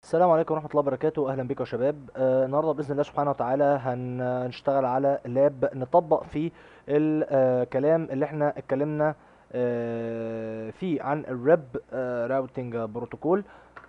السلام عليكم ورحمة الله وبركاته أهلا بكم يا شباب آه النهاردة بإذن الله سبحانه وتعالى هن- هنشتغل على لاب نطبق فيه الكلام اللي احنا اتكلمنا آه فيه عن الريب راوتنج بروتوكول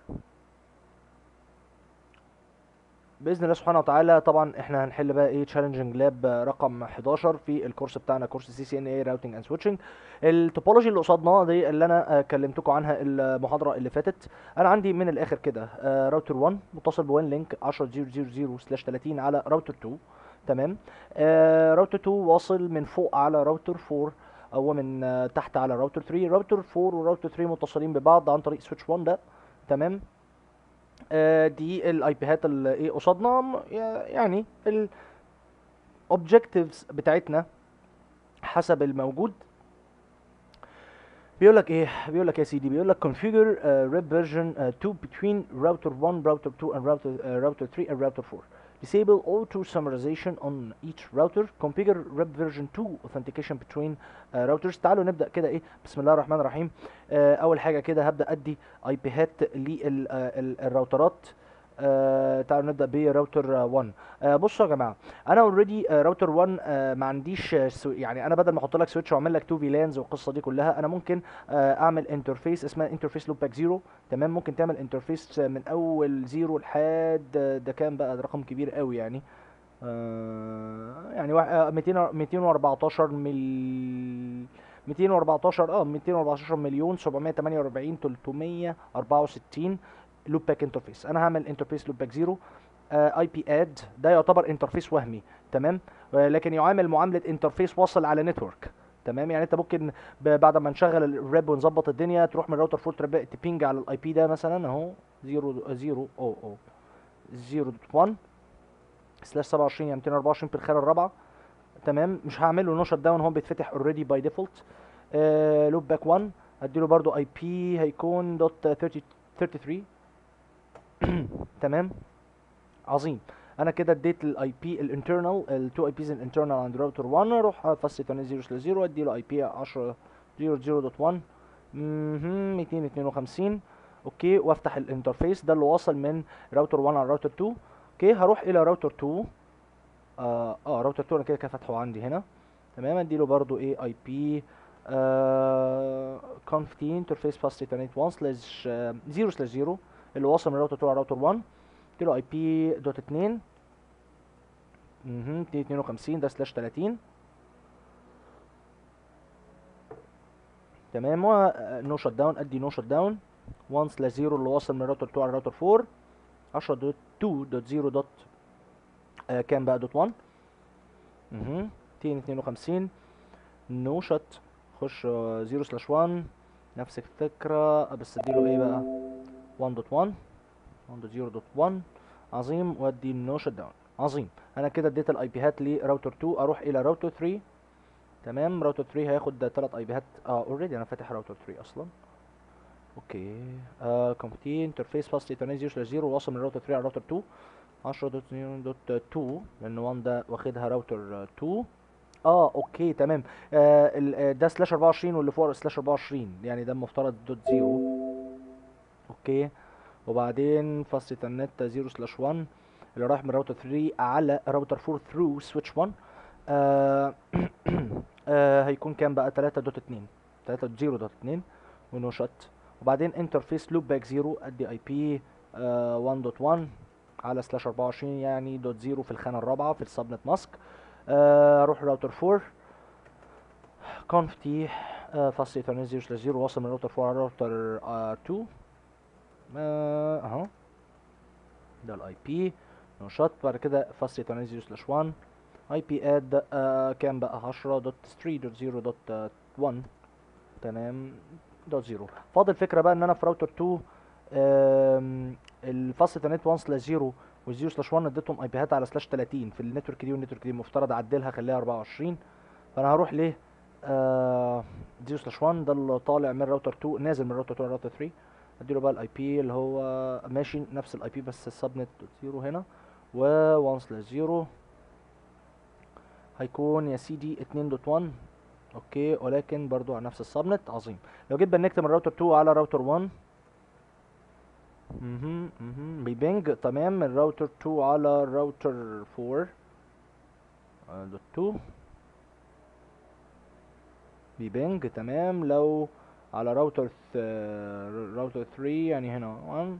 باذن الله سبحانه وتعالى طبعا احنا هنحل بقى ايه تشالنجينج لاب رقم 11 في الكورس بتاعنا كورس سي سي ان اي راوتنج اند سويتشنج التوبولوجي اللي قصادنا دي اللي انا آه، كلمتكم عنها المحاضره اللي فاتت انا عندي من الاخر كده آه، راوتر 1 متصل بوان لينك 10000/30 على راوتر 2 تمام آه، راوتر 2 واصل من فوق على راوتر 4 او من آه، تحت على راوتر 3 راوتر 4 وراوتر 3 متصلين ببعض عن طريق سويتش 1 ده تمام آه، دي الاي بيهات اللي ايه قصادنا م- يا- يعني الاوبجكتيفز بتاعتنا حسب الموجود بيقول لك ايه بيقول لك يا سيدي بيقول لك configure uh, rib version uh, 2 between router 1 router 2 and router uh, router 3 and router 4 disable auto summarization on each router configure rib version 2 authentication between uh, routers تعالوا نبدا كده ايه بسم الله الرحمن الرحيم آه اول حاجه كده هبدا ادي اي بيهات للراوترات آه تعالوا نبدا براوتر 1 آه بصوا يا جماعه انا اوريدي راوتر 1 آه ما عنديش آه، سو- يعني انا بدل ما احط لك سويتش واعمل لك 2 فيلانز والقصه دي كلها انا ممكن آه، اعمل انترفيس اسمها انترفيس لوب باك زيرو تمام ممكن تعمل انترفيس من اول زيرو لحد ده كام بقى ده رقم كبير قوي يعني آه، يعني واحد- آه، 200 214 مل 214 اه 214 مليون 748 364 لوب باك انترفيس انا هعمل انترفيس لوب باك زيرو اي بي اد ده يعتبر انترفيس وهمي تمام آه، لكن يعامل معامله انترفيس واصل على نتورك تمام يعني انت ممكن ب- بعد ما نشغل الريب ونظبط الدنيا تروح من الراوتر 4 ترب- تبينج على الاي بي ده مثلا اهو 0 0 او او 0.1 سلاش 27 يعني 224 في الخانه الرابعه تمام مش هعمل له نو شت داون هو بيتفتح اوريدي باي ديفولت لوب باك 1 هديله برضو اي بي هيكون دوت 30 33 تمام عظيم انا كده اديت الاي بي الانترنال التو اي بيز الانترنال عند راوتر 1 اروح افصل 8 0 0 ادي له اي بي 10 0.0.1 مهم، 252 اوكي وافتح الانترفيس ده اللي واصل من راوتر 1 على راوتر 2 اوكي هروح الى راوتر 2 اه, آه راوتر 2 انا كده كده فاتحه عندي هنا تمام ادي له برضو ايه اي بي conf t interface fast ethernet 1 slash 0 slash 0 اللي واصل من راوتر 2 على راوتر 1 ادي له اي بي دوت 2 مهم، 252 ده سلاش 30 تمام و نو شت داون ادي نو شت داون 1 سلاش 0 اللي واصل من راوتر 2 على راوتر 4 10 دوت 2 دوت 0 دوت آه كام بقى دوت 1 اها 252 نو شت خش 0 سلاش 1 نفس الفكرة بس اديله ايه بقى 1 دوت 1 1 دوت 0 دوت 1 عظيم وادي نو شت داون عظيم انا كده اديت الاي بيهات لراوتر 2 اروح الى راوتر 3 تمام راوتر 3 هياخد ثلاث اي بيهات اه اوريدي انا فاتح راوتر 3 اصلا اوكي آه كومبتي انترفيس فاست ايثرنت 0 0 واصل من راوتر 3 على راوتر 2 10.0.2 لان 1 ده واخدها راوتر 2 اه اوكي تمام آه ال- آه، ده سلاش 24 واللي فوق سلاش 24 يعني ده المفترض دوت 0 اوكي وبعدين فاست ايثرنت 0 سلاش 1 اللي رايح من راوتر 3 على راوتر 4 ثرو سويتش 1 آه آه هيكون كام بقى 3.2 3.0.2 ونو شوت وبعدين انترفيس لوب باك 0 ادي اي بي 1.1 على سلاش 24 يعني دوت 0 في الخانه الرابعه في السبنت ماسك آه، اروح راوتر 4 كونف تي فاست ايثرنت 0 سلاش 0 واصل من راوتر 4 على راوتر 2 آه، اهو ده الاي بي نو شوت بعد كده فاست ايثرنت 0 سلاش 1 اي بي اد كام بقى 10 دوت 3 دوت 0 دوت 1 تمام دوت 0 فاضل فكره بقى ان انا في راوتر 2 آم، الفاست ايثرنت 1 سلاش 0 والزيرو سلاش 1 اديتهم اي بيهات على سلاش 30 في النتورك دي والنتورك دي المفترض اعدلها اخليها 24 فانا هروح ليه آه 0 سلاش 1 ده اللي طالع من راوتر 2 نازل من راوتر 2 على راوتر 3 اديله بقى الاي بي اللي هو ماشي نفس الاي بي بس السبنت دوت 0 هنا و 1 سلاش 0 هيكون يا سيدي 2.1 اوكي ولكن برضو على نفس السبنت عظيم لو جيت بنكت من راوتر 2 على راوتر 1 مهم مهم بيبنج تمام من راوتر 2 على راوتر 4 آه، دوت 2 بيبنج تمام لو على راوتر ث... راوتر 3 يعني هنا 1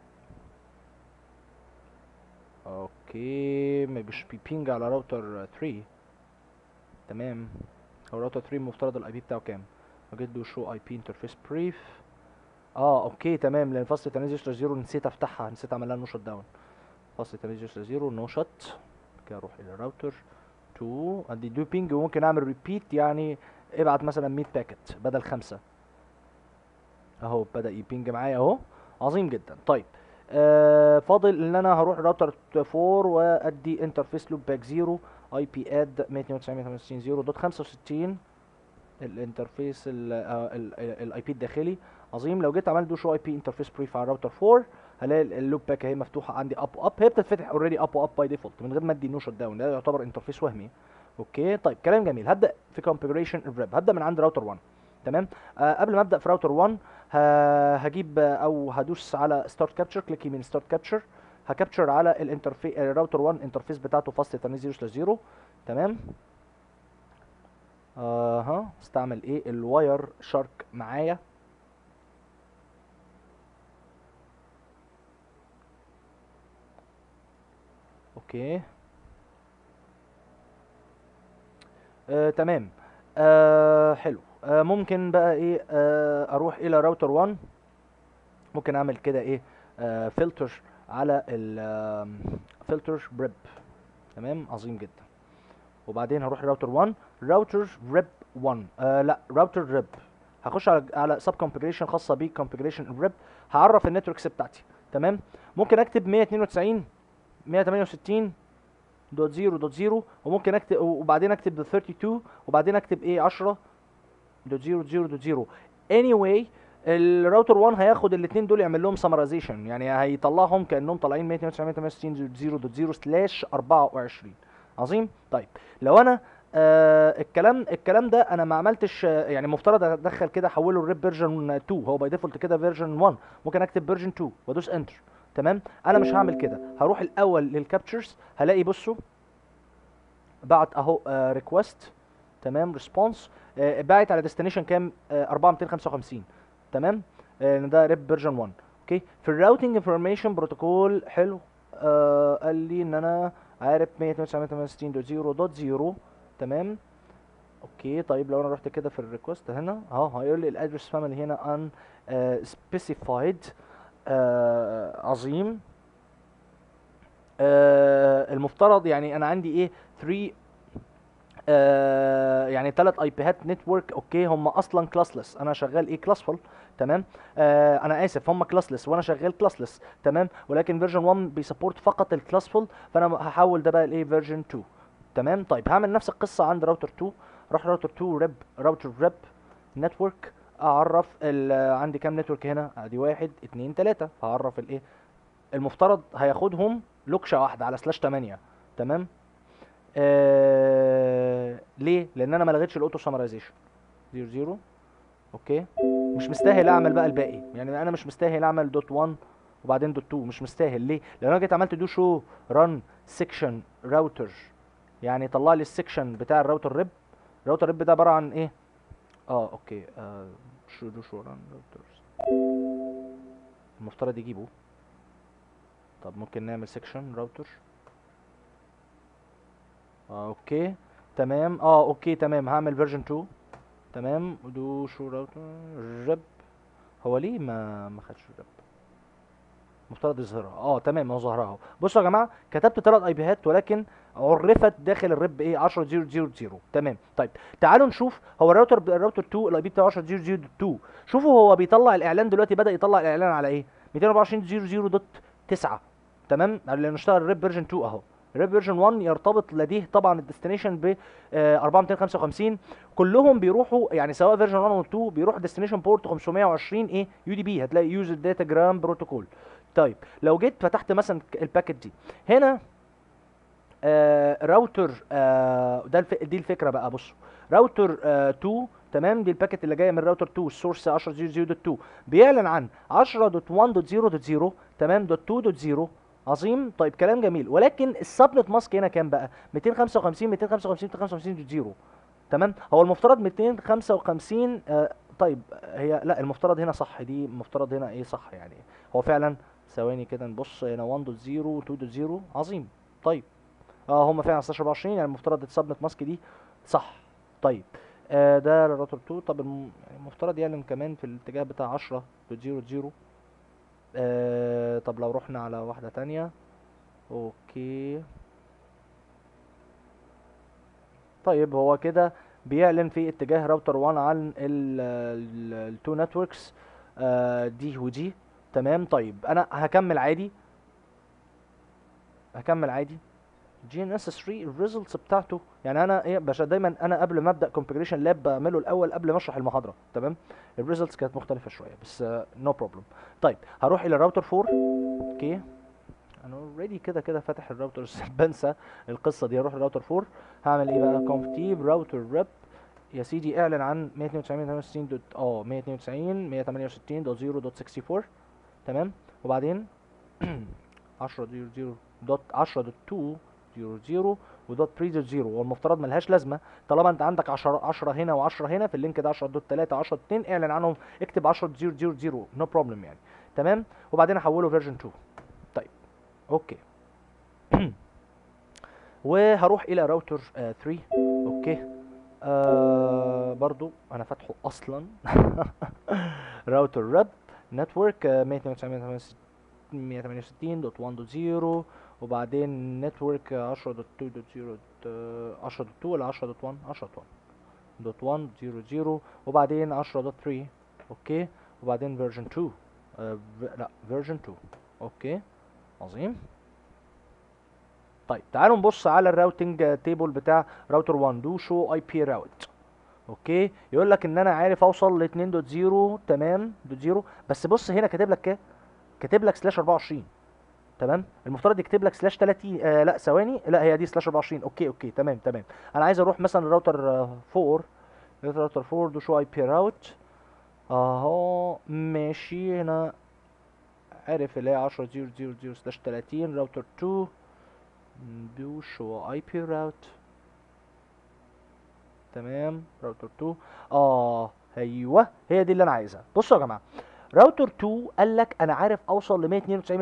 اوكي مش بيبينج على راوتر 3 تمام هو راوتر 3 المفترض الاي بي بتاعه كام اجد له شو اي بي انترفيس بريف اه اوكي تمام لان فصل تنازل زيرو نسيت افتحها نسيت اعمل لها نو شوت داون فصل تنازل زيرو نو شوت كده اروح الى الراوتر 2 ادي دو بينج وممكن اعمل ريبيت يعني ابعت مثلا 100 باكت بدل خمسة اهو بدا يبينج معايا اهو عظيم جدا طيب آه فاضل ان انا هروح راوتر 4 وادي انترفيس لوب باك 0 اي بي اد 192 دوت 65 الانترفيس الاي بي الداخلي عظيم لو جيت عملت دو شو اي بي انترفيس بريف على الراوتر 4 هلاقي اللوب باك اهي مفتوحه عندي اب اب هي بتتفتح اوريدي اب واب باي ديفولت من غير ما ادي نو شوت داون ده يعتبر انترفيس وهمي اوكي طيب كلام جميل هبدا في كونفيجريشن الريب هبدا من عند راوتر 1 تمام آه قبل ما ابدا في راوتر 1 ه- هجيب آه، او هدوس على ستارت كابتشر كليك يمين ستارت كابتشر هكابتشر على الانترفيس الراوتر 1 انترفيس بتاعته فاست 0 0 تمام اها استعمل ايه الواير شارك معايا اوكي آه، تمام آه، حلو آه، ممكن بقى ايه آه، اروح الى راوتر 1 ممكن اعمل كده ايه فلتر على ال فلتر بريب تمام عظيم جدا وبعدين هروح راوتر 1 راوتر ريب 1 آه لا راوتر ريب هخش على على سب كونفيجريشن خاصه بيه كونفيجريشن الريب هعرف النتوركس بتاعتي تمام ممكن اكتب 192 168 دوت زيرو دوت زيرو وممكن اكتب وبعدين اكتب 32 وبعدين اكتب ايه 10 دوت زيرو دوت زيرو دوت زيرو anyway الراوتر 1 هياخد الاثنين دول يعمل لهم سمرايزيشن يعني هيطلعهم كانهم طالعين 192 سلاش 24 عظيم طيب لو انا آه الكلام الكلام ده انا ما عملتش آه، يعني مفترض ادخل كده احوله الريب فيرجن 2 هو باي ديفولت كده فيرجن 1 ممكن اكتب فيرجن 2 وادوس انتر تمام انا مش هعمل كده هروح الاول للكابتشرز هلاقي بصوا بعت اهو ريكوست تمام ريسبونس باعت على ديستنيشن كام آه 4255 تمام آه ده ريب فيرجن 1 اوكي في الراوتنج انفورميشن بروتوكول حلو آه قال لي ان انا عارف 192.168.0.0 تمام اوكي طيب لو انا رحت كده في الريكوست هنا اهو هيقول لي الادرس فاميلي هنا ان سبيسيفايد عظيم آه المفترض يعني انا عندي ايه 3 آه يعني ثلاث اي بيهات نتورك اوكي هم اصلا كلاسلس انا شغال ايه كلاسفول تمام آه انا اسف هم كلاسلس وانا شغال كلاسلس تمام ولكن فيرجن 1 بيسبورت فقط الكلاسفول فانا هحول ده بقى لايه فيرجن 2 تمام طيب هعمل نفس القصه عند راوتر 2 اروح راوتر 2 ريب راوتر ريب نتورك اعرف ال- عندي كام نتورك هنا ادي واحد اتنين تلاته هعرف الايه المفترض هياخدهم لوكشه واحده على سلاش 8 تمام آه ليه لان انا ما لغيتش الاوتو سمرايزيشن 0 0 اوكي مش مستاهل اعمل بقى الباقي يعني انا مش مستاهل اعمل دوت 1 وبعدين دوت 2 مش مستاهل ليه لان انا جيت عملت دو شو ران سيكشن راوتر يعني طلع لي السكشن بتاع الراوتر ريب الراوتر ريب ده عباره عن ايه اه اوكي آه شو دو شو ران راوترز المفترض يجيبه طب ممكن نعمل سيكشن راوتر آه اوكي تمام اه اوكي تمام هعمل فيرجن 2 تمام دو شو راوتر ريب هو ليه ما ما خدش ريب مفترض يظهرها اه تمام هو ظهرها اهو بصوا يا جماعه كتبت ثلاث اي بيهات ولكن عرفت داخل الريب ايه 10000 تمام طيب تعالوا نشوف هو الراوتر الراوتر 2 الاي بي بتاعه 10002 شوفوا هو بيطلع الاعلان دلوقتي بدا يطلع الاعلان على ايه 224.0.0.9 تمام لانه اشتغل الريب فيرجن 2 اهو الريب فيرجن 1 يرتبط لديه طبعا الديستنيشن ب آه، 4255 كلهم بيروحوا يعني سواء فيرجن 1 و 2 بيروح ديستنيشن بورت 520 ايه يو دي بي هتلاقي يوزر داتا جرام بروتوكول طيب لو جيت فتحت مثلا الباكت دي هنا آه راوتر آه ده الف... دي الفكره بقى بصوا راوتر آه 2 تمام دي الباكت اللي جايه من راوتر 2 السورس 10.0.0.2 بيعلن عن 10.1.0.0 تمام دوت 2.0 عظيم طيب كلام جميل ولكن السبنت ماسك هنا كام بقى 255 255 255 تمام هو المفترض 255 آه طيب هي لا المفترض هنا صح دي المفترض هنا ايه صح يعني هو فعلا ثواني كده نبص هنا 1.0 2.0 عظيم طيب اه هم فعلا 16 24 يعني المفترض السبنت ماسك دي صح طيب آه ده الراوتر 2 طب الم- يعني المفترض يعلن كمان في الاتجاه بتاع 10.0.0 آه طب لو رحنا على واحدة تانية اوكي طيب هو كده بيعلن في اتجاه راوتر 1 عن التو نتوركس دي ودي تمام طيب انا هكمل عادي هكمل عادي جي ان اس 3 الريزلتس بتاعته يعني انا ايه باشا دايما انا قبل ما ابدا كونفجريشن لاب بعمله الاول قبل ما اشرح المحاضره تمام الريزلتس كانت مختلفه شويه بس نو uh, بروبلم طيب هروح الى الراوتر 4 اوكي انا اوريدي كده كده فاتح الراوتر بنسى القصه دي اروح الراوتر 4 هعمل ايه بقى conf تيب راوتر ريب يا سيدي اعلن عن 192 168 دوت اه 192 168 دوت 0 دوت 64 تمام وبعدين 10 0 0 دوت 10 دوت 2 0 0 ودوت 3 دوت 0 والمفترض ملهاش لازمه طالما انت عندك 10 10 هنا و10 هنا في اللينك ده 10 دوت 3 10 دوت 2 اعلن عنهم اكتب 10 0 0 0 نو بروبلم يعني تمام وبعدين احوله فيرجن 2 طيب اوكي وهروح الى راوتر 3 اوكي آه برضو انا فاتحه اصلا راوتر رب نتورك 168.1.0 وبعدين نتورك 10.2.0 10.2 ولا 10.1 10.1 .1 وبعدين 10.3 اوكي وبعدين فيرجن 2 آه لا فيرجن 2 اوكي عظيم طيب تعالوا نبص على الراوتنج تيبل بتاع راوتر 1 دو شو اي بي راوت اوكي يقول لك ان انا عارف اوصل ل 2.0 تمام دوت 0 بس بص هنا كاتب لك ايه كاتب لك سلاش 24 تمام المفترض يكتب لك سلاش 30 آه لا ثواني لا هي دي سلاش 24 اوكي اوكي تمام تمام انا عايز اروح مثلا الراوتر آه 4 راوتر 4 دو شو اي بي راوت اهو ماشي هنا عارف اللي هي 10 0 0 0 سلاش 30 راوتر 2 دو شو اي بي راوت تمام راوتر 2 اه ايوه هي دي اللي انا عايزها بصوا يا جماعه راوتر 2 قال لك انا عارف اوصل ل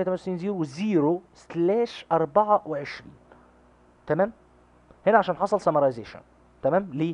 192 سلاش 24 تمام هنا عشان حصل سمرايزيشن تمام ليه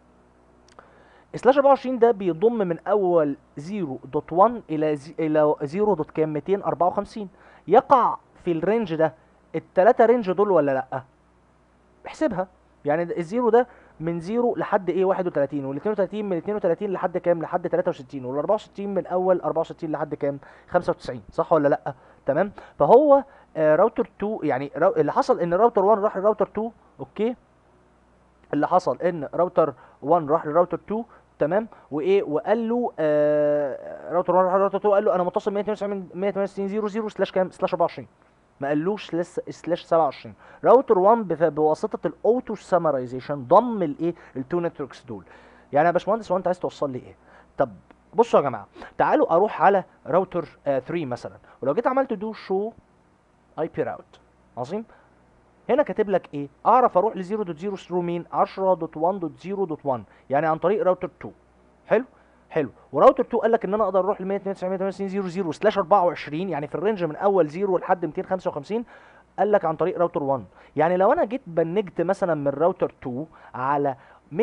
سلاش 24 ده بيضم من اول 0.1 الى زي الى 0. كام 254 يقع في الرينج ده التلاتة رينج دول ولا لا احسبها يعني الزيرو ده من زيرو لحد ايه 31 وال 32 من 32 لحد كام لحد 63 وال 64 من اول 64 لحد كام 95 صح ولا لا تمام فهو آه راوتر 2 يعني راو اللي حصل ان راوتر 1 راح لراوتر 2 اوكي اللي حصل ان راوتر 1 راح لراوتر 2 تمام وايه وقال له آه راوتر 1 راح لراوتر 2 قال له انا متصل 192 192 00 سلاش كام سلاش 24 ما قالوش لسه سلاش 27 راوتر 1 بواسطه الاوتو سمرايزيشن ضم الايه التو نتوركس دول يعني يا باشمهندس هو انت عايز توصل لي ايه طب بصوا يا جماعه تعالوا اروح على راوتر 3 آه مثلا ولو جيت عملت دو شو اي بي راوت عظيم هنا كاتب لك ايه اعرف اروح ل 0.0 ثرو مين 10.1.0.1 يعني عن طريق راوتر 2 حلو حلو وراوتر 2 قال لك ان انا اقدر اروح ل 192 سلاش 24 يعني في الرينج من اول 0 لحد 255 قال لك عن طريق راوتر 1 يعني لو انا جيت بنجت مثلا من راوتر 2 على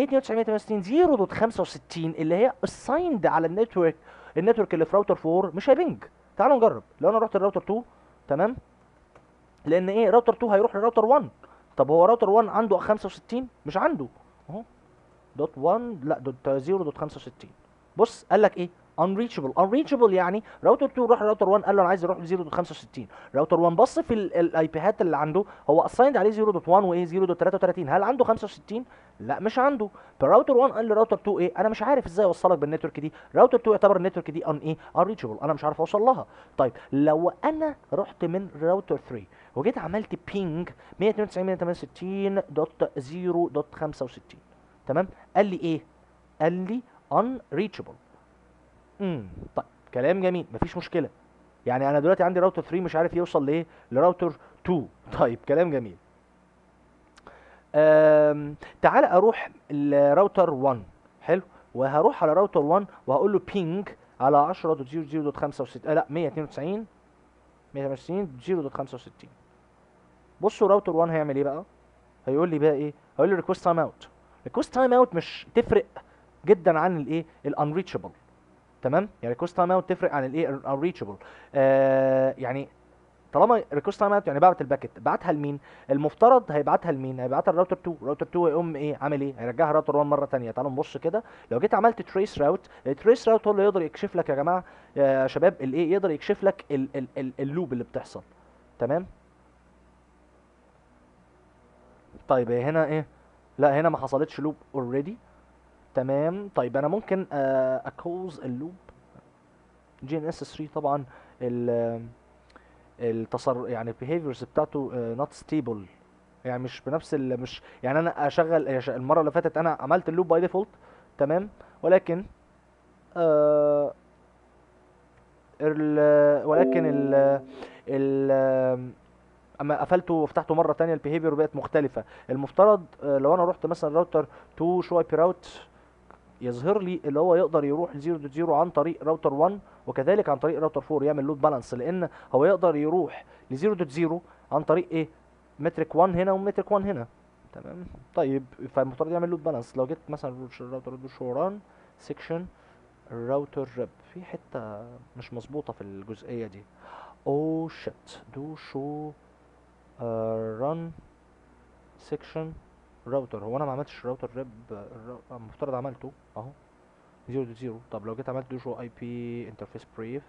192 0.65 اللي هي اسايند على النتورك النتورك اللي في راوتر 4 مش هيبنج تعالوا نجرب لو انا رحت لراوتر 2 تمام لان ايه راوتر 2 هيروح لراوتر 1 طب هو راوتر 1 عنده 65 مش عنده اهو دوت 1 لا دوت 0.65 بص قال لك ايه unreachable unreachable يعني راوتر 2 راح لراوتر 1 قال له انا عايز اروح ل 0.65 راوتر 1 بص في الاي بيهات اللي عنده هو اسايند عليه 0.1 وايه 0.33 هل عنده 65 لا مش عنده فراوتر 1 قال لراوتر 2 ايه انا مش عارف ازاي اوصلك بالنتورك دي راوتر 2 يعتبر النتورك دي ان ايه unreachable انا مش عارف اوصل لها طيب لو انا رحت من راوتر 3 وجيت عملت بينج 192.168.0.65 تمام قال لي ايه قال لي unreachable امم طيب كلام جميل مفيش مشكله يعني انا دلوقتي عندي راوتر 3 مش عارف يوصل لايه لراوتر 2 طيب كلام جميل أم... تعال اروح لراوتر 1 حلو وهروح على راوتر 1 وهقول له بينج على 10.00.65 آه لا 192 192.0.65 بصوا راوتر 1 هيعمل ايه بقى هيقول لي بقى ايه هيقول لي ريكوست تايم اوت ريكوست تايم اوت مش تفرق جدا عن الايه الانريتشابل تمام يعني ريكوست تايم اوت تفرق عن الايه الانريتشابل آه يعني طالما ريكوست تايم اوت يعني بعت الباكت بعتها لمين المفترض هيبعتها لمين هيبعتها لراوتر 2 راوتر 2 هيقوم ايه عامل ايه هيرجعها راوتر 1 مره ثانيه تعالوا نبص كده لو جيت عملت تريس راوت التريس راوت هو اللي يقدر يكشف لك يا جماعه يا شباب الايه يقدر يكشف لك ال ال ال اللوب اللي بتحصل تمام طيب هنا ايه لا هنا ما حصلتش لوب اوريدي تمام طيب انا ممكن اكوز اللوب جي ان اس 3 طبعا ال التصر يعني البيهيفيرز بتاعته نوت ستيبل يعني مش بنفس ال مش يعني انا اشغل المره اللي فاتت انا عملت اللوب باي ديفولت تمام ولكن آه ال ولكن ال ال اما قفلته وفتحته مره تانية البيهيفير بقت مختلفه المفترض آه لو انا رحت مثلا راوتر 2 شو اي بي راوت يظهر لي اللي هو يقدر يروح 0.0 عن طريق راوتر 1 وكذلك عن طريق راوتر 4 يعمل لود بالانس لان هو يقدر يروح ل 0.0 عن طريق ايه مترك 1 هنا ومترك 1 هنا تمام طيب فالمفترض يعمل لود بالانس لو جيت مثلا الراوتر شو ران سيكشن الراوتر ريب في حته مش مظبوطه في الجزئيه دي او شيت دو شو ران سيكشن راوتر هو انا ما عملتش راوتر ريب المفترض عملته اهو 0 0 طب لو جيت عملت دو شو اي بي انترفيس بريف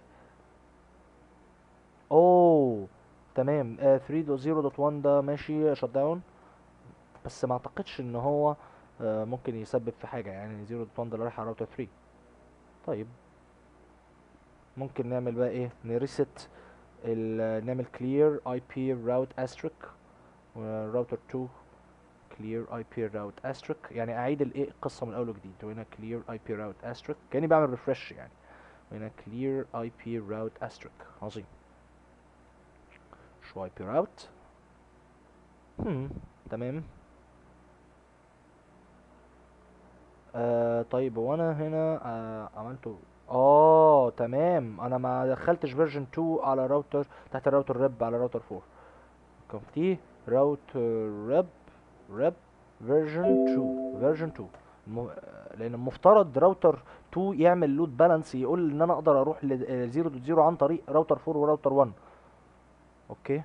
اوه تمام آه 3.0.1 ده ماشي شت داون بس ما اعتقدش ان هو آه ممكن يسبب في حاجه يعني 0.1 ده اللي رايح على راوتر 3 طيب ممكن نعمل بقى ايه نريست نعمل clear IP route asterisk راوتر 2 clear IP route asterisk يعني اعيد الايه القصه من اول وجديد وهنا clear IP route asterisk كاني بعمل ريفرش يعني وهنا clear IP route asterisk عظيم شو IP route هم تمام آه طيب وانا هنا آه عملته اه تمام انا ما دخلتش فيرجن 2 على راوتر تحت الراوتر ريب على راوتر 4 كان في راوتر ريب ريب فيرجن 2 فيرجن 2 م... لان المفترض راوتر 2 يعمل لود بالانس يقول ان انا اقدر اروح ل 0.0 عن طريق راوتر 4 وراوتر 1 اوكي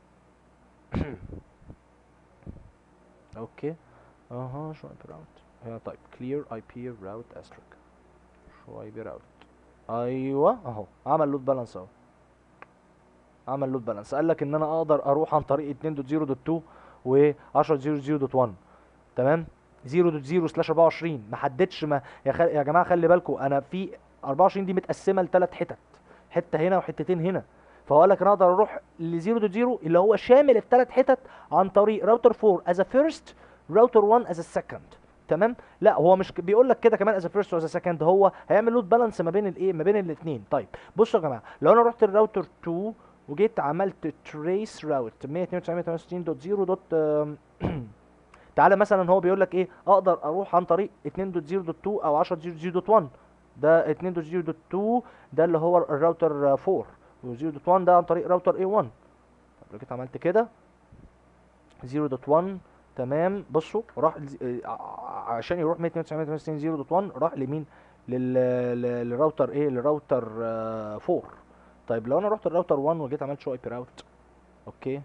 اوكي اها شو اي بي راوت هنا طيب كلير اي بي راوت استريك شو اي بي راوت ايوه اهو عمل لود بالانس اهو عمل لود بالانس قال لك ان انا اقدر اروح عن طريق 2.0.2 و 10.0.0.1 تمام 0.0 سلاش 24 ما حددش ما يا, خل... يا جماعه خلي بالكم انا في 24 دي متقسمه لثلاث حتت حته هنا وحتتين هنا فهو قال لك انا اقدر اروح ل 0.0 اللي هو شامل الثلاث حتت عن طريق راوتر 4 از فيرست راوتر 1 از سكند تمام لا هو مش بيقول لك كده كمان از فيرست واز سكند هو هيعمل لود بالانس ما بين الايه ما بين الاثنين طيب بصوا يا جماعه لو انا رحت الراوتر 2 وجيت عملت تريس راوت 192.168.0 دوت تعالى مثلا هو بيقول لك ايه اقدر اروح عن طريق 2.0.2 او 10.0.0.1 ده 2.0.2 ده اللي هو الراوتر 4 و0.1 ده عن طريق راوتر A1 طب لو جيت عملت كده 0.1 تمام بصوا راح عشان يروح 192.168.0.1 راح لمين لل للراوتر ايه للراوتر 4 طيب لو انا رحت الراوتر 1 وجيت عملت شو اي بي راوت اوكي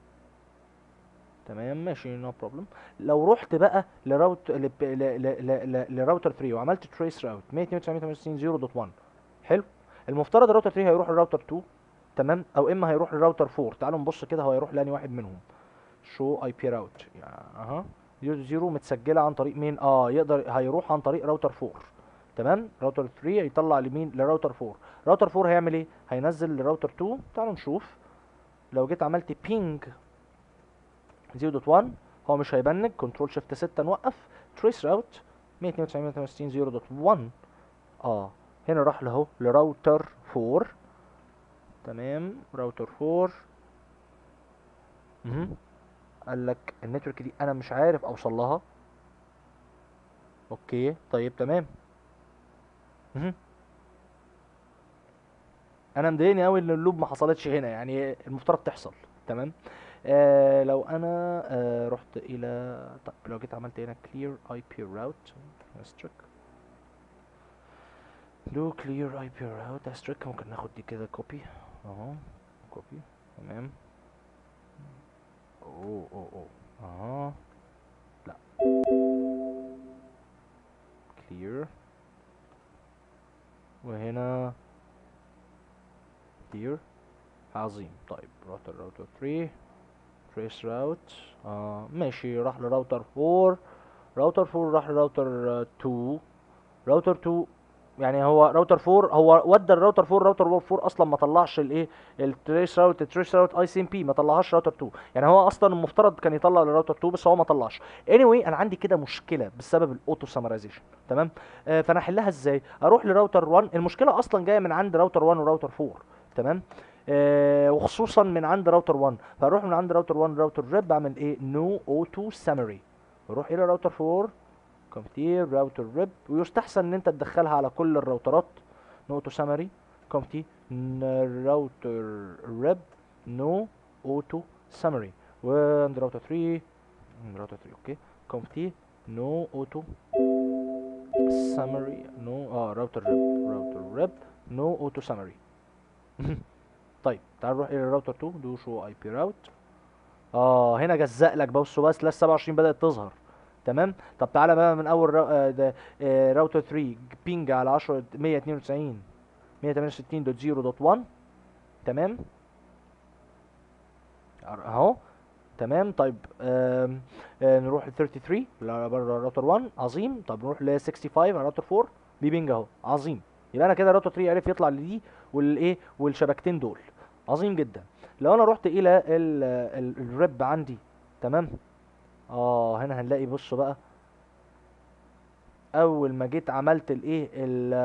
تمام ماشي نو no بروبلم لو رحت بقى لراوت ل... ل... ل... لراوتر 3 وعملت تريس راوت 192.168.0.1 حلو المفترض الراوتر 3 هيروح للراوتر 2 تمام او اما هيروح للراوتر 4 تعالوا نبص كده هو هيروح لاني واحد منهم شو اي بي راوت يعني اها 00 متسجله عن طريق مين اه يقدر هيروح عن طريق راوتر 4 تمام راوتر 3 هيطلع لمين لراوتر 4 راوتر 4 هيعمل ايه هينزل لراوتر 2 تعالوا نشوف لو جيت عملت بينج 0.1 هو مش هيبنج كنترول شيفت 6 نوقف تريس راوت 192.168.0.1 اه هنا راح له لراوتر 4 تمام راوتر 4 مهم. قال لك النتورك دي انا مش عارف اوصل لها اوكي طيب تمام مهم. انا مضايقني قوي ان اللوب ما حصلتش هنا يعني المفترض تحصل تمام آه لو انا آه رحت الى طب لو جيت عملت هنا clear IP route asterisk do clear IP route asterisk ممكن ناخد دي كده copy اهو copy تمام اوه اوه اوه اهو لا clear وهنا clear عظيم طيب راوتر راوتر 3 trace route آه ماشي راح لراوتر 4 راوتر 4 راح لراوتر 2 راوتر 2 يعني هو راوتر 4 هو ودى الراوتر 4 راوتر 4 اصلا ما طلعش الايه التريس راوت التريس راوت اي سي ام بي ما طلعهاش راوتر 2 يعني هو اصلا المفترض كان يطلع لراوتر 2 بس هو ما طلعش anyway انا عندي كده مشكله بسبب الاوتو سمرايزيشن تمام آه فانا احلها ازاي اروح لراوتر 1 المشكله اصلا جايه من عند راوتر 1 وراوتر 4 تمام آه وخصوصا من عند راوتر 1 فاروح من عند راوتر 1 راوتر ريب بعمل ايه نو اوتو سمري اروح الى راوتر 4 كومبتي راوتر ريب ويستحسن ان انت تدخلها على كل الراوترات نو اوتو سمري كومبتي راوتر ريب نو اوتو سمري وعند راوتر 3 عند راوتر 3 اوكي كومبتي نو اوتو سمري نو اه راوتر ريب راوتر ريب نو اوتو سمري طيب تعال نروح الى الراوتر 2 دو شو اي بي راوت اه هنا جزق لك بصوا بس سلاش 27 بدات تظهر تمام طب تعالى بقى من اول را... آه ده آه راوتر 3 بينج على 10 192 168.0.1 تمام اهو تمام طيب آم آه نروح ل 33 لا بره راوتر 1 عظيم طب نروح ل 65 على راوتر 4 بيبينج اهو عظيم يبقى انا كده راوتر 3 عرف يطلع لدي والايه والشبكتين دول عظيم جدا لو انا رحت الى ال ال الريب عندي تمام اه هنا هنلاقي بصوا بقى اول ما جيت عملت الايه ال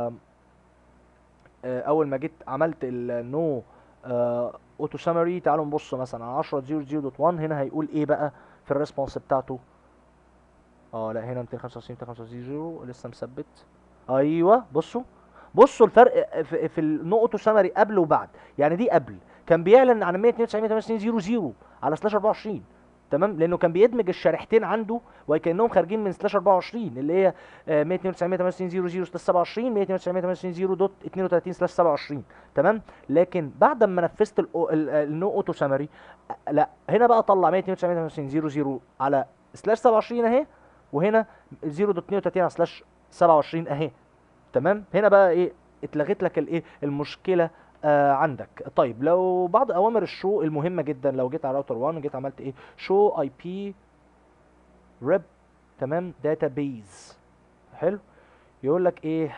اول ما جيت عملت النو اوتو سامري تعالوا نبص مثلا على 10.0.0.1 هنا هيقول ايه بقى في الريسبونس بتاعته اه لا هنا 255 255 لسه مثبت ايوه بصوا بصوا الفرق في, في النو اوتو سامري قبل وبعد يعني دي قبل كان بيعلن عن 192 على سلاش 24 تمام لانه كان بيدمج الشريحتين عنده وكانهم خارجين من سلاش 24 اللي هي 192 سلاش 27 192 دوت 32 سلاش 27 تمام لكن بعد ما نفذت النو اوتو سامري لا هنا بقى طلع 192 على سلاش 27 اهي وهنا 0.32 على سلاش 27 اهي تمام هنا بقى ايه اتلغت لك الايه المشكله آه عندك طيب لو بعض اوامر الشو المهمه جدا لو جيت على راوتر 1 جيت عملت ايه شو اي بي ريب تمام داتابيز حلو يقول لك ايه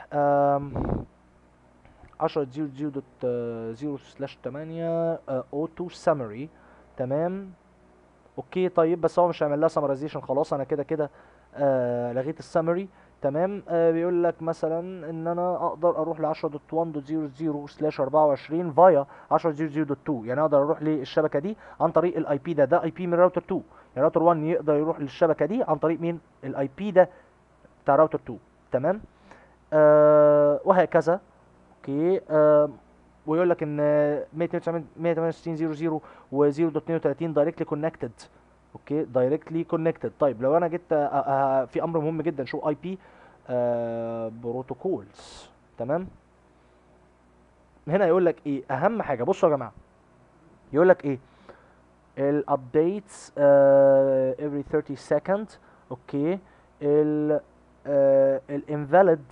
10 0 دوت 0 سلاش 8 اوتو سامري تمام اوكي طيب بس هو مش هيعمل لها سمرايزيشن خلاص انا كده كده آه لغيت السامري تمام آه بيقول لك مثلا ان انا اقدر اروح ل 10.1.00 سلاش 24 فايا 10.0.0.2 يعني اقدر اروح للشبكه دي عن طريق الاي بي ده ده اي بي من راوتر 2 يعني راوتر 1 يقدر يروح للشبكه دي عن طريق مين الاي بي ده بتاع راوتر 2 تمام آه وهكذا اوكي آه ويقول لك ان 168.0.0 و 0.32 دايركتلي كونكتد اوكي دايركتلي كونكتد طيب لو انا جيت في امر مهم جدا شو اي بي بروتوكولز تمام هنا يقول لك ايه اهم حاجه بصوا يا جماعه يقول لك ايه الابديتس every 30 second اوكي ال الانفاليد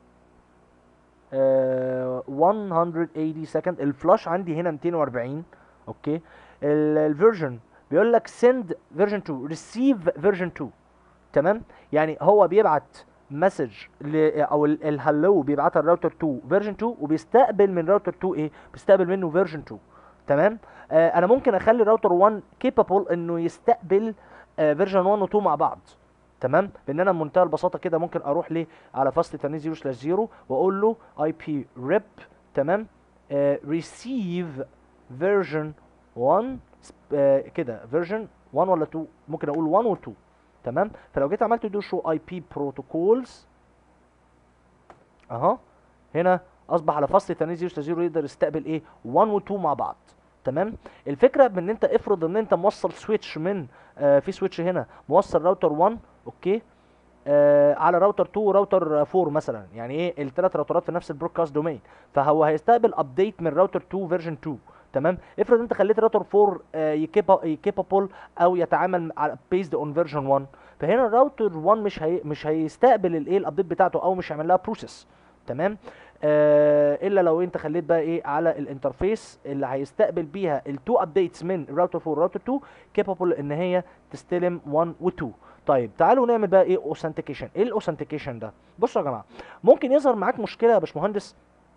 180 سكند الفلاش عندي هنا 240 اوكي الفيرجن بيقول لك send version 2 receive version 2 تمام يعني هو بيبعت مسج او الهلو بيبعتها الراوتر 2 فيرجن 2 وبيستقبل من راوتر 2 ايه بيستقبل منه فيرجن 2 تمام آه انا ممكن اخلي الراوتر 1 capable انه يستقبل فيرجن 1 و 2 مع بعض تمام بان انا بمنتهى البساطه كده ممكن اروح ليه على فاست 2 0 سلاش 0 واقول له اي بي ريب تمام ريسيف فيرجن 1 آه، كده فيرجن 1 ولا 2 ممكن اقول 1 و 2 تمام فلو جيت عملت دو شو اي بي بروتوكولز اهو هنا اصبح على فصل 8 0 0 يقدر يستقبل ايه 1 و 2 مع بعض تمام الفكره بان انت افرض ان انت موصل سويتش من آه في سويتش هنا موصل راوتر 1 اوكي آه على راوتر 2 وراوتر 4 مثلا يعني ايه الثلاث راوترات في نفس البرودكاست دومين فهو هيستقبل ابديت من راوتر 2 فيرجن 2 تمام افرض انت خليت راوتر 4 يكيبابل او يتعامل بيزد اون فيرجن 1 فهنا الراوتر 1 مش هي مش هيستقبل الايه الابديت بتاعته او مش هيعمل لها بروسيس تمام آه الا لو انت خليت بقى ايه على الانترفيس اللي هيستقبل بيها التو ابديتس من راوتر 4 وراوتر 2 كيبابل ان هي تستلم 1 و 2 طيب تعالوا نعمل بقى ايه اوثنتيكيشن ايه الاوثنتيكيشن ده بصوا يا جماعه ممكن يظهر معاك مشكله يا باشمهندس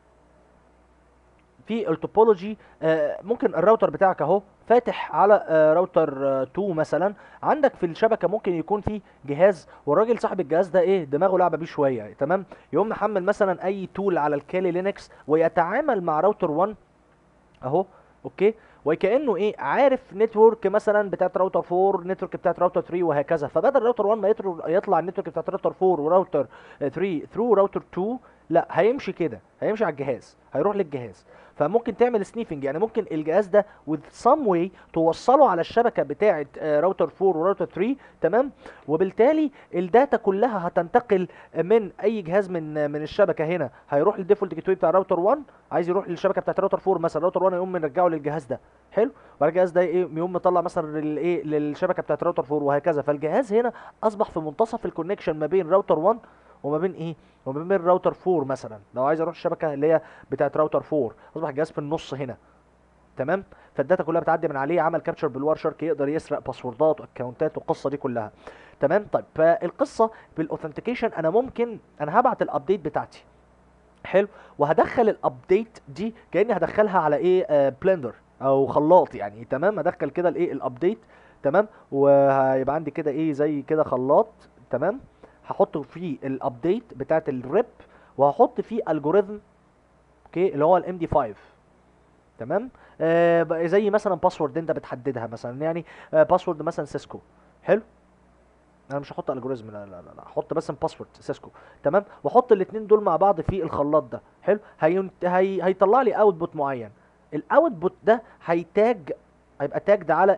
في التوبولوجي آه ممكن الراوتر بتاعك اهو فاتح على آه راوتر آه 2 مثلا عندك في الشبكه ممكن يكون في جهاز والراجل صاحب الجهاز ده ايه دماغه لعبه بيه شويه تمام يقوم محمل مثلا اي تول على الكالي لينكس ويتعامل مع راوتر 1 اهو اوكي وكانه ايه عارف نتورك مثلا بتاعت راوتر 4 نتورك بتاعت راوتر 3 وهكذا فبدل راوتر 1 ما يطر- يطلع النتورك بتاعت راوتر 4 وراوتر 3 ثرو راوتر 2 لا هيمشي كده هيمشي على الجهاز هيروح للجهاز فممكن تعمل سنيفنج يعني ممكن الجهاز ده with some way توصله على الشبكه بتاعه راوتر 4 وراوتر 3 تمام وبالتالي الداتا كلها هتنتقل من اي جهاز من من الشبكه هنا هيروح للديفولت جيت واي بتاع راوتر 1 عايز يروح للشبكه بتاعت راوتر 4 مثلا راوتر 1 يقوم مرجعه للجهاز ده حلو وبعد الجهاز ده ايه يقوم مطلع مثلا للايه للشبكه بتاعت راوتر 4 وهكذا فالجهاز هنا اصبح في منتصف الكونكشن ما بين راوتر 1 وما بين ايه وما بين راوتر 4 مثلا لو عايز اروح الشبكه اللي هي بتاعت راوتر 4 اصبح الجهاز في النص هنا تمام فالداتا كلها بتعدي من عليه عمل كابتشر بالوار شارك يقدر يسرق باسوردات واكونتات والقصه دي كلها تمام طيب فالقصه بالاوثنتيكيشن انا ممكن انا هبعت الابديت بتاعتي حلو وهدخل الابديت دي كاني هدخلها على ايه آه بلندر او خلاط يعني تمام هدخل كده الايه الابديت تمام وهيبقى عندي كده ايه زي كده خلاط تمام هحط فيه الابديت بتاعت الريب وهحط فيه الجوريزم اوكي اللي هو الام دي 5 تمام آه بقى زي مثلا باسورد انت بتحددها مثلا يعني آه باسورد مثلا سيسكو حلو انا مش هحط الجوريزم لا لا لا لا هحط مثلا باسورد سيسكو تمام واحط الاثنين دول مع بعض في الخلاط ده حلو هينت... هي... هيطلع لي اوتبوت معين الاوتبوت ده هيتاج هيبقى تاجد على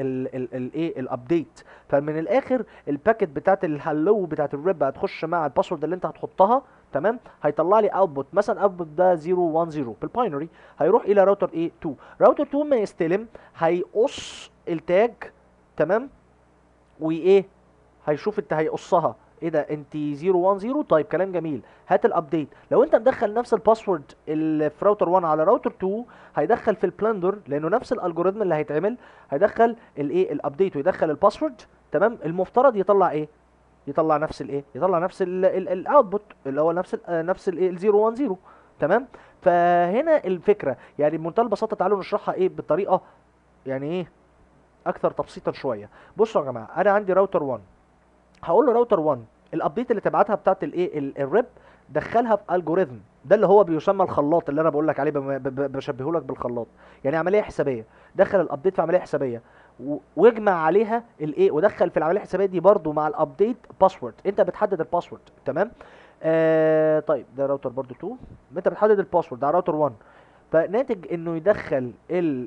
الايه الابديت فمن الاخر الباكت بتاعت الهلو بتاعت الريب هتخش مع الباسورد اللي انت هتحطها تمام هيطلع لي اوتبوت مثلا اوتبوت ده 010 بالباينري هيروح الى راوتر ايه 2 راوتر 2 ما يستلم هيقص التاج تمام وايه هيشوف انت هيقصها ايه ده انت 010 طيب كلام جميل هات الابديت لو انت مدخل نفس الباسورد اللي في راوتر 1 على راوتر 2 هيدخل في البلندر لانه نفس الالجوريزم اللي هيتعمل هيدخل الايه الابديت ويدخل الباسورد تمام المفترض يطلع ايه يطلع نفس الايه يطلع نفس الاوتبوت اللي هو نفس ال نفس الايه ال 010 تمام فهنا الفكره يعني بمنتهى البساطه تعالوا نشرحها ايه بطريقه يعني ايه اكثر تبسيطا شويه بصوا يا جماعه انا عندي راوتر 1 هقول له راوتر 1 الابديت اللي تبعتها بتاعت الايه الريب دخلها في الجوريزم ده اللي هو بيسمى الخلاط اللي انا بقول لك عليه بشبهه لك بالخلاط يعني عمليه حسابيه دخل الابديت في عمليه حسابيه واجمع عليها الايه ودخل في العمليه الحسابيه دي برضو مع الابديت باسورد انت بتحدد الباسورد تمام آه طيب ده راوتر برضو 2 انت بتحدد الباسورد على راوتر 1 فناتج انه يدخل ال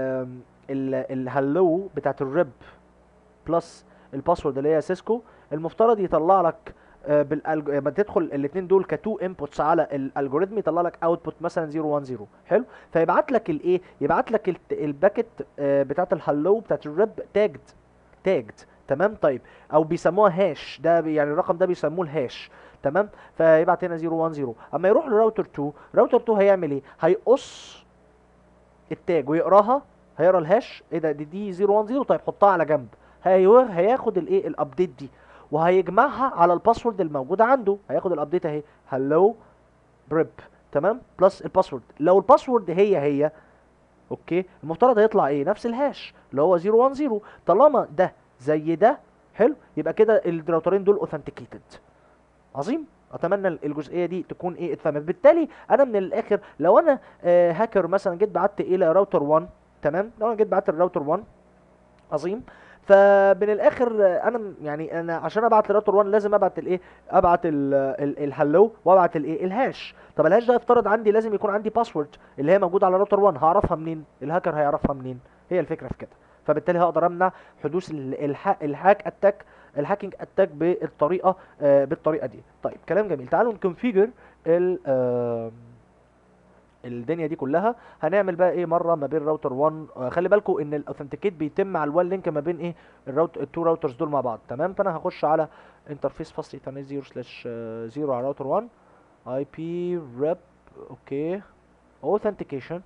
الهلو بتاعت الريب بلس الباسورد اللي هي سيسكو المفترض يطلع لك بالالج... لما تدخل الاثنين دول كتو انبوتس على الالجوريزم يطلع لك اوتبوت مثلا 010 حلو فيبعت لك الايه يبعت لك الباكت بتاعت الهلو بتاعت الريب تاجد تاجد تمام طيب او بيسموها هاش ده يعني الرقم ده بيسموه الهاش تمام فيبعت هنا 010 اما يروح لراوتر 2 راوتر 2 هيعمل ايه هيقص التاج ويقراها هيقرا الهاش ايه ده دي, دي 010 طيب حطها على جنب هياخد الايه الابديت دي وهيجمعها على الباسورد الموجود عنده هياخد الابديت اهي هلو بريب تمام بلس الباسورد لو الباسورد هي هي اوكي المفترض هيطلع ايه نفس الهاش اللي هو 010 طالما ده زي ده حلو يبقى كده الراوترين دول اوثنتيكيتد عظيم اتمنى الجزئيه دي تكون ايه اتفهمت بالتالي انا من الاخر لو انا آه هاكر مثلا جيت بعت الى راوتر 1 تمام لو انا جيت بعت الراوتر 1 عظيم فمن الاخر آه، انا م- يعني انا عشان ابعت لراوتر 1 لازم ابعت الايه ابعت ال- ال- الهلو وابعت الايه الهاش طب الهاش ده يفترض عندي لازم يكون عندي باسورد اللي هي موجوده على راوتر 1 هعرفها منين الهاكر هيعرفها منين هي الفكره في كده فبالتالي هقدر امنع حدوث ال- الها- الهاك اتاك الهاكينج اتاك بالطريقه آه، بالطريقه دي طيب كلام جميل تعالوا نكونفيجر ال آم، الدنيا دي كلها هنعمل بقى ايه مره ما بين راوتر 1 آه، خلي بالكم ان الاوثنتيكيت بيتم على الوان لينك ما بين ايه الراوت التو راوترز دول مع بعض تمام فانا هخش على انترفيس فاصل ايثرنت 0 سلاش 0 على راوتر 1 اي بي ريب اوكي اوثنتيكيشن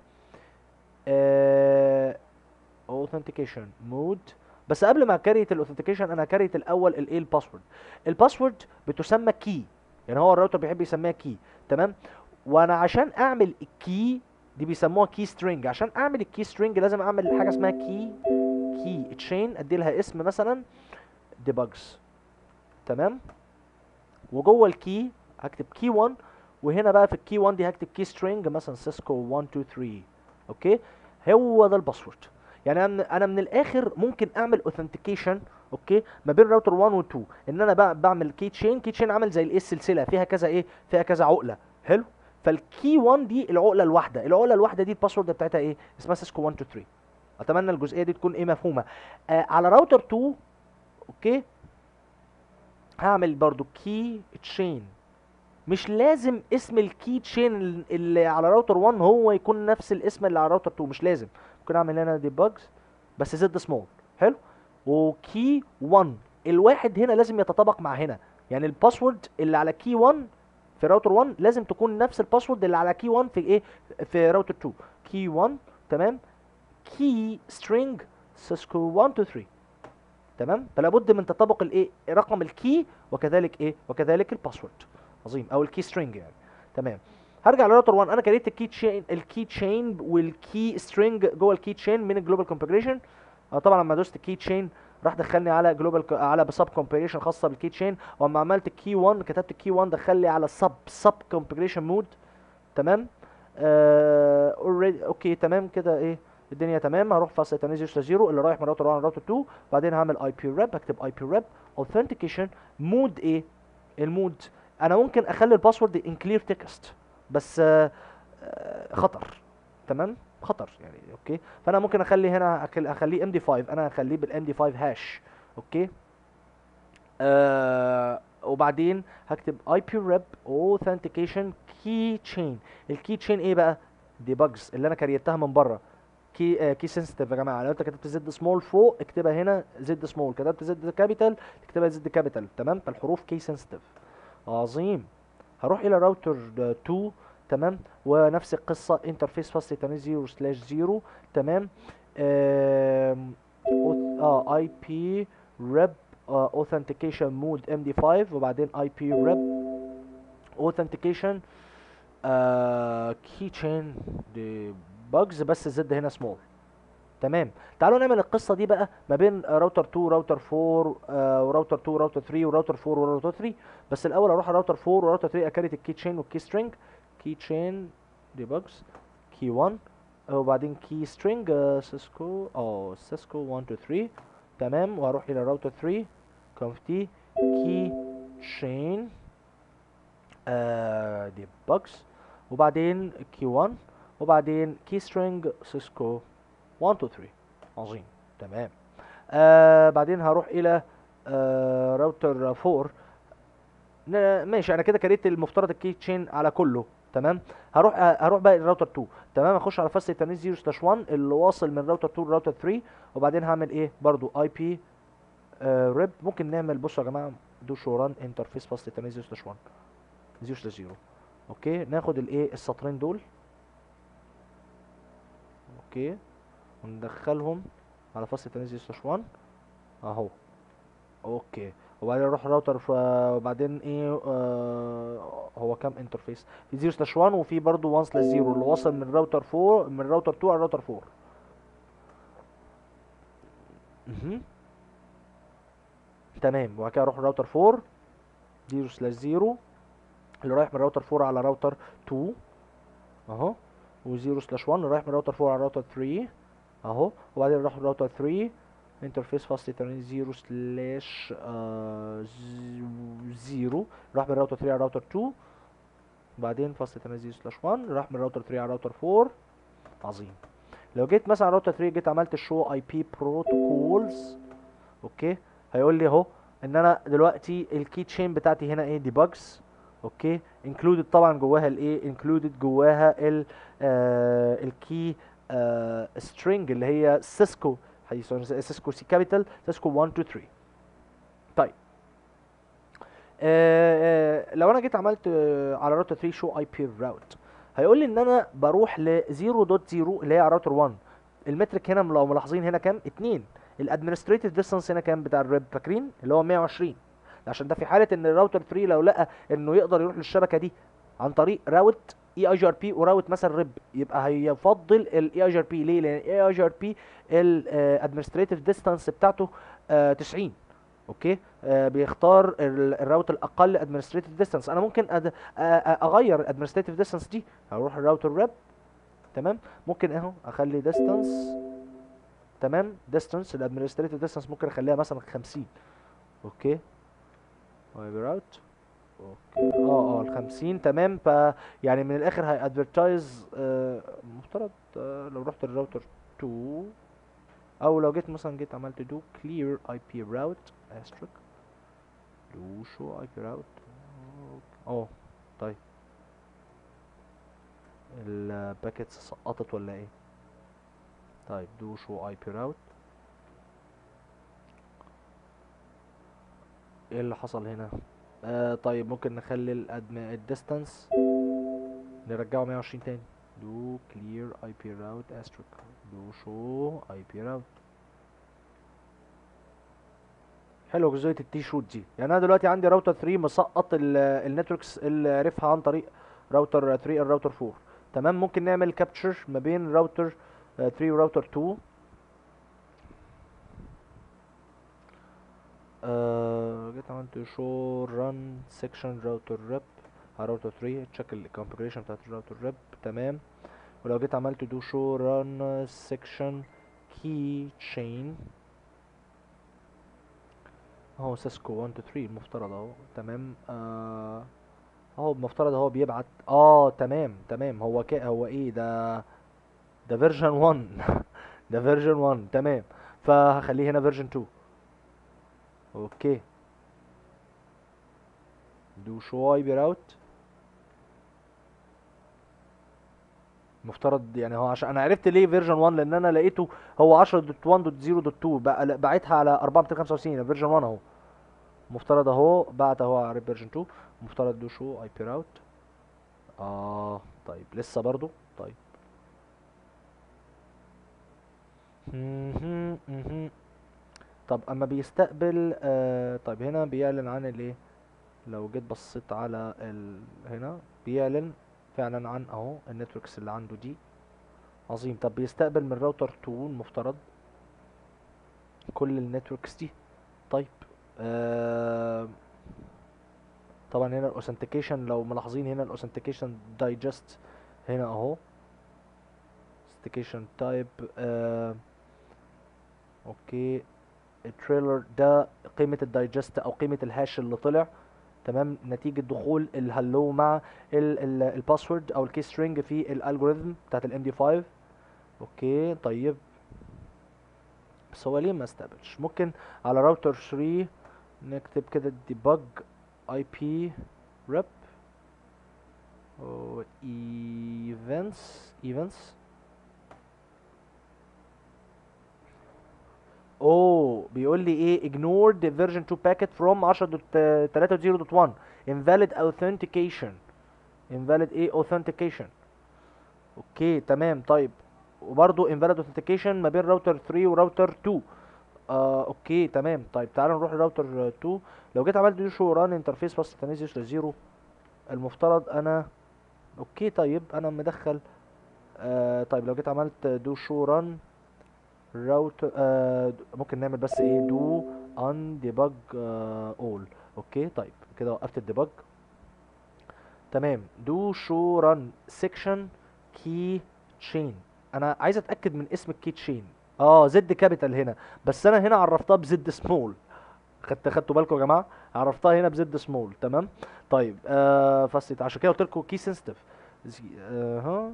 اوثنتيكيشن مود بس قبل ما كريت الاوثنتيكيشن انا كريت الاول الايه الباسورد الباسورد بتسمى كي يعني هو الراوتر بيحب يسميها كي تمام وانا عشان اعمل الكي دي بيسموها كي سترينج عشان اعمل الكي سترينج لازم اعمل حاجه اسمها كي كي تشين ادي لها اسم مثلا ديباجز تمام وجوه الكي هكتب كي 1 وهنا بقى في الكي 1 دي هكتب كي سترينج مثلا سيسكو 1 2 3 اوكي هو ده الباسورد يعني انا من, أنا من الاخر ممكن اعمل اوثنتيكيشن اوكي ما بين راوتر 1 و 2 ان انا بقى بعمل كي تشين كي تشين عامل زي الايه السلسله فيها كذا ايه فيها كذا عقله حلو فالكي 1 دي العقله الواحده العقله الواحده دي الباسورد بتاعتها ايه اسمها سيسكو 1 2 3 اتمنى الجزئيه دي تكون ايه مفهومه آه على راوتر 2 اوكي هعمل برضو كي تشين مش لازم اسم الكي تشين اللي على راوتر 1 هو يكون نفس الاسم اللي على راوتر 2 مش لازم ممكن اعمل هنا ديباجز بس زد سمول حلو وكي 1 الواحد هنا لازم يتطابق مع هنا يعني الباسورد اللي على كي 1 في راوتر 1 لازم تكون نفس الباسورد اللي على كي 1 في ايه في راوتر 2 كي 1 تمام كي سترينج سيسكو 1 2 3 تمام فلا بد من تطابق الايه رقم الكي وكذلك ايه وكذلك الباسورد عظيم او الكي سترينج يعني تمام هرجع لراوتر 1 انا كريت الكي تشين الكي تشين والكي سترينج جوه الكي تشين من الجلوبال كونفيجريشن طبعا لما دوست كي تشين راح دخلني على جلوبال على سب كونفيجريشن خاصه بالكي تشين واما عملت كي 1 كتبت كي 1 دخل لي على سب سب كونفيجريشن مود تمام آه already اوكي تمام كده ايه الدنيا تمام هروح فاصل تنزل زيرو اللي رايح من راوتر 1 راوتر 2 بعدين هعمل اي بي ريب هكتب اي بي ريب اوثنتيكيشن مود ايه المود انا ممكن اخلي الباسورد ان كلير تكست بس آه آه خطر تمام خطر يعني اوكي فانا ممكن اخلي هنا أخل- اخليه ام دي 5 انا هخليه بالام دي 5 هاش اوكي آه وبعدين هكتب اي بي ريب اوثنتيكيشن كي تشين الكي تشين ايه بقى دي باجز اللي انا كريتها من بره كي آه كي سنسيتيف يا جماعه لو انت كتبت زد سمول فوق اكتبها هنا زد سمول كتبت زد كابيتال تكتبها زد كابيتال تمام فالحروف كي سنسيتيف عظيم هروح الى راوتر 2 تمام ونفس القصه انترفيس فاصل 0 سلاش 0 تمام آم، أوث- اه اي بي ريب اوثنتيكيشن مود ام دي 5 وبعدين اي بي ريب اوثنتيكيشن كي تشين دي باجز بس الزد هنا سمول تمام تعالوا نعمل القصه دي بقى ما بين راوتر 2 راوتر 4 آه، وراوتر 2 راوتر 3 وراوتر 4 وراوتر 3 بس الاول اروح على راوتر 4 وراوتر 3 اكريت الكي تشين والكي سترينج كي تشين ديباجز كي 1 وبعدين كي سترينج سيسكو او سيسكو 1 2 3 تمام وهروح الى راوتر 3 كونفتي كي تشين ديباجز وبعدين كي 1 وبعدين كي سترينج سيسكو 1 2 3 عظيم تمام آه بعدين هروح الى آه راوتر 4 ن- ماشي انا كده كريت المفترض الكي تشين على كله تمام هروح آه، هروح بقى الراوتر 2 تمام اخش على فاست تاني 0 سلاش 1 اللي واصل من راوتر 2 لراوتر 3 وبعدين هعمل ايه برضو اي بي ريب ممكن نعمل بصوا يا جماعه دو شو ران انترفيس فاست تاني 0 سلاش 1 0 سلاش 0 اوكي ناخد الايه السطرين دول اوكي وندخلهم على فاصل تاني 0 سلاش 1 اهو اوكي وبعدين اروح راوتر ف... وبعدين ايه آه هو كام انترفيس في 0 سلاش 1 وفي برضو 1 سلاش 0 اللي واصل من راوتر 4 من راوتر 2 على راوتر 4 مهم. تمام وبعد كده اروح الراوتر 4 0 سلاش 0 اللي رايح من راوتر 4 على راوتر 2 اهو و0 سلاش 1 اللي رايح من راوتر 4 على راوتر 3 اهو وبعدين نروح الراوتر 3 انترفيس فاست ايثرنت 0 سلاش 0 راح من راوتر 3 على راوتر 2 بعدين فاست ايثرنت 0 سلاش 1 راح من راوتر 3 على راوتر 4 عظيم لو جيت مثلا على راوتر 3 جيت عملت شو اي بي بروتوكولز اوكي هيقول لي اهو ان انا دلوقتي الكي تشين بتاعتي هنا ايه ديباجز اوكي انكلودد طبعا جواها الايه انكلودد جواها ال الكي سترينج اللي هي سيسكو سيسكو سي كابيتال سيسكو 1 2 3 طيب آه آه لو انا جيت عملت آه على راوتر 3 شو اي بي راوت هيقول لي ان انا بروح ل 0.0 اللي هي على راوتر 1 المترك هنا لو ملاحظين هنا كام 2 الادمنستريتيف ديستانس هنا كام بتاع الريب فاكرين اللي هو 120 عشان ده في حاله ان الراوتر 3 لو لقى انه يقدر يروح للشبكه دي عن طريق راوت اي اي جي ار بي وراوت مثلا ريب يبقى هيفضل الاي اي جي ار بي ليه لان الاي اي جي ار بي الادمنستريتيف ديستانس بتاعته آه 90 اوكي آه بيختار ال- الراوت الاقل ادمنستريتيف ديستانس انا ممكن أد... آه آه اغير الادمنستريتيف ديستانس دي هروح الراوتر ريب تمام ممكن اهو اخلي ديستانس تمام ديستانس الادمنستريتيف ديستانس ممكن اخليها مثلا 50 اوكي وايب راوت اوكي اه اه ال 50 تمام ف يعني من الاخر هي ادفرتايز آه مفترض آه لو رحت الراوتر 2 او لو جيت مثلا جيت عملت دو كلير اي بي راوت استريك دو شو اي بي راوت اه طيب الباكيتس سقطت ولا ايه طيب دو شو اي بي راوت ايه اللي حصل هنا آه طيب ممكن نخلي الادم الديستانس نرجعه 120 تاني دو كلير اي بي راوت استريك دو شو اي بي راوت حلو جزئيه التي شوت دي يعني انا دلوقتي عندي راوتر 3 مسقط النتوركس اللي عرفها عن طريق راوتر 3 الراوتر 4 تمام ممكن نعمل كابتشر ما بين راوتر 3 وراوتر 2 آه جيت عملت شو ران سيكشن راوتر ريب على راوتر 3 تشيك الكونفيجريشن بتاعت الراوتر ريب تمام ولو جيت عملت دو شو ران سيكشن كي تشين اهو سيسكو 1 2 3 المفترض اهو تمام آه اهو المفترض هو بيبعت اه تمام تمام هو ك... هو ايه ده ده فيرجن 1 ده فيرجن 1 تمام فهخليه هنا فيرجن 2 اوكي دو شو اي بي راوت مفترض يعني هو عشان انا عرفت ليه فيرجن 1 لان انا لقيته هو 10.1.0.2 بقى بعتها على 4255 فيرجن 1 اهو مفترض اهو بعت اهو على فيرجن 2 مفترض دو شو اي بي راوت اه طيب لسه برضو طيب مهم، مهم. طب اما بيستقبل آه طيب هنا بيعلن عن الايه لو جيت بصيت على ال... هنا بيعلن فعلا عن اهو النتوركس اللي عنده دي عظيم طب بيستقبل من راوتر 2 المفترض كل النتوركس دي طيب آه طبعا هنا الاوثنتيكيشن لو ملاحظين هنا الاوثنتيكيشن دايجست هنا اهو authentication تايب آه اوكي التريلر ده قيمة الدايجست او قيمة الهاش اللي طلع تمام نتيجة دخول الهلو مع الباسورد او الكي سترينج في الالجوريثم بتاعت الام دي 5 اوكي طيب بس هو ليه ما استقبلش ممكن على راوتر 3 نكتب كده debug IP rep و events events اوه بيقول لي ايه ignored the version 2 packet from 10.3.0.1 invalid authentication invalid ايه authentication اوكي تمام طيب وبرضه invalid authentication ما بين راوتر 3 وراوتر 2 آه اوكي تمام طيب تعالوا نروح لراوتر 2 لو جيت عملت دي شو ران انترفيس بس تنزل لزيرو المفترض انا اوكي طيب انا مدخل آه طيب لو جيت عملت دو شو ران راوتر آه ممكن نعمل بس ايه دو undebug all اوكي طيب كده وقفت الديبج تمام دو شو ران سيكشن كي تشين انا عايز اتاكد من اسم الكي تشين اه زد كابيتال هنا بس انا هنا عرفتها بزد سمول خدت خدتوا بالكم يا جماعه عرفتها هنا بزد سمول تمام طيب آه فاست عشان كده قلت لكم كي سنسيتيف اها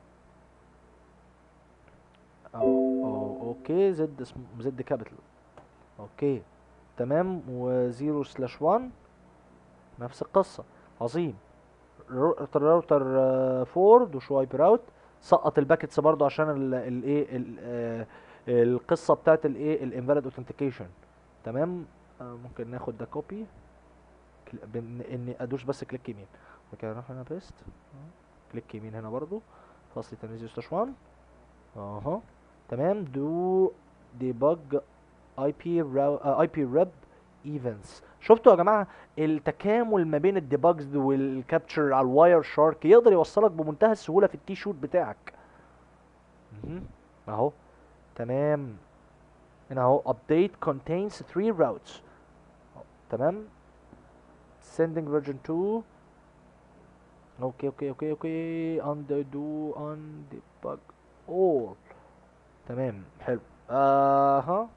أو اوكي زد اسم زد كابيتال اوكي تمام وزيرو سلاش 1 نفس القصه عظيم رو- راوتر 4 دو شو وايب راوت سقط الباكتس برضه عشان الايه القصه بتاعت الايه الانفاليد اوثنتيكيشن تمام آه، ممكن ناخد ده كوبي اني ادوس بس كليك يمين وكده نروح هنا بيست كليك يمين هنا برضو فاصل تنزيل سلاش 1 اها تمام دو ديبج اي بي اي بي ريب ايفنتس شفتوا يا جماعه التكامل ما بين الديباجز والكابتشر على الواير شارك يقدر يوصلك بمنتهى السهوله في التي شوت بتاعك مهم. اهو تمام هنا اهو update contains three routes تمام sending version 2 اوكي اوكي اوكي اوكي undo undebug all تمام حلو اها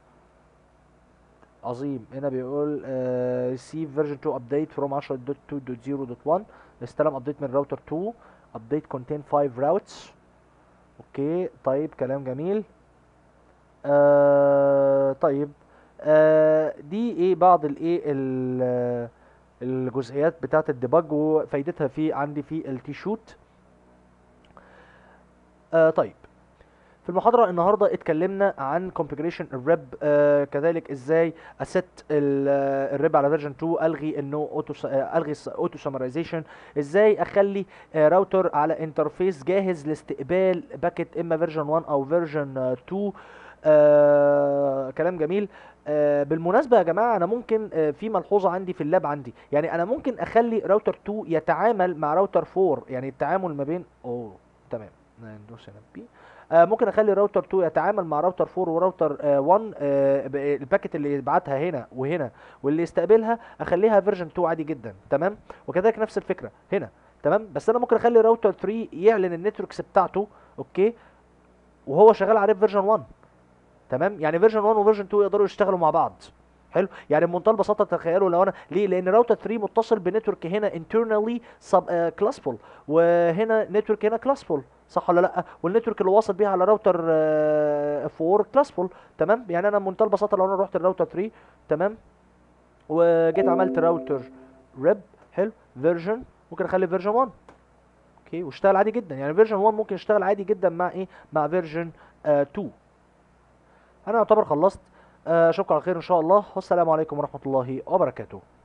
عظيم هنا بيقول آه receive version 2 update from 10.2.0.1 استلم ابديت من راوتر 2 update contain 5 routes اوكي طيب كلام جميل آه طيب آه دي ايه بعض الايه ال- الجزئيات بتاعه الديباج وفايدتها في عندي في التي شوت آه طيب في المحاضرة النهاردة اتكلمنا عن configuration الريب آه كذلك ازاي اسيت الريب على فيرجن 2 الغي النو اوتو الغي اوتو سمرايزيشن ازاي اخلي آه راوتر على انترفيس جاهز لاستقبال باكيت اما فيرجن 1 او فيرجن 2 آه كلام جميل آه بالمناسبة يا جماعة أنا ممكن آه في ملحوظة عندي في اللاب عندي يعني أنا ممكن أخلي راوتر 2 يتعامل مع راوتر 4 يعني التعامل ما بين أوه تمام ندوس هنا بي آه ممكن اخلي راوتر 2 يتعامل مع راوتر 4 وراوتر آه 1 آه ب- الباكت اللي يبعتها هنا وهنا واللي يستقبلها اخليها فيرجن 2 عادي جدا تمام وكذلك نفس الفكره هنا تمام بس انا ممكن اخلي راوتر 3 يعلن النتوركس بتاعته اوكي وهو شغال عليه فيرجن 1 تمام يعني فيرجن 1 وفيرجن 2 يقدروا يشتغلوا مع بعض حلو يعني بمنتهى البساطه تخيلوا لو انا ليه لان راوتر 3 متصل بنتورك هنا internally سب كلاسفول وهنا نتورك هنا كلاسفول صح ولا لا والنتورك اللي واصل بيها على راوتر 4 كلاسفول تمام يعني انا بمنتهى البساطه لو انا رحت الراوتر 3 تمام وجيت عملت راوتر ريب حلو فيرجن ممكن اخلي فيرجن 1 اوكي واشتغل عادي جدا يعني فيرجن 1 ممكن يشتغل عادي جدا مع ايه مع فيرجن 2 انا يعتبر خلصت آه، اشوفكم على خير ان شاء الله والسلام عليكم ورحمه الله وبركاته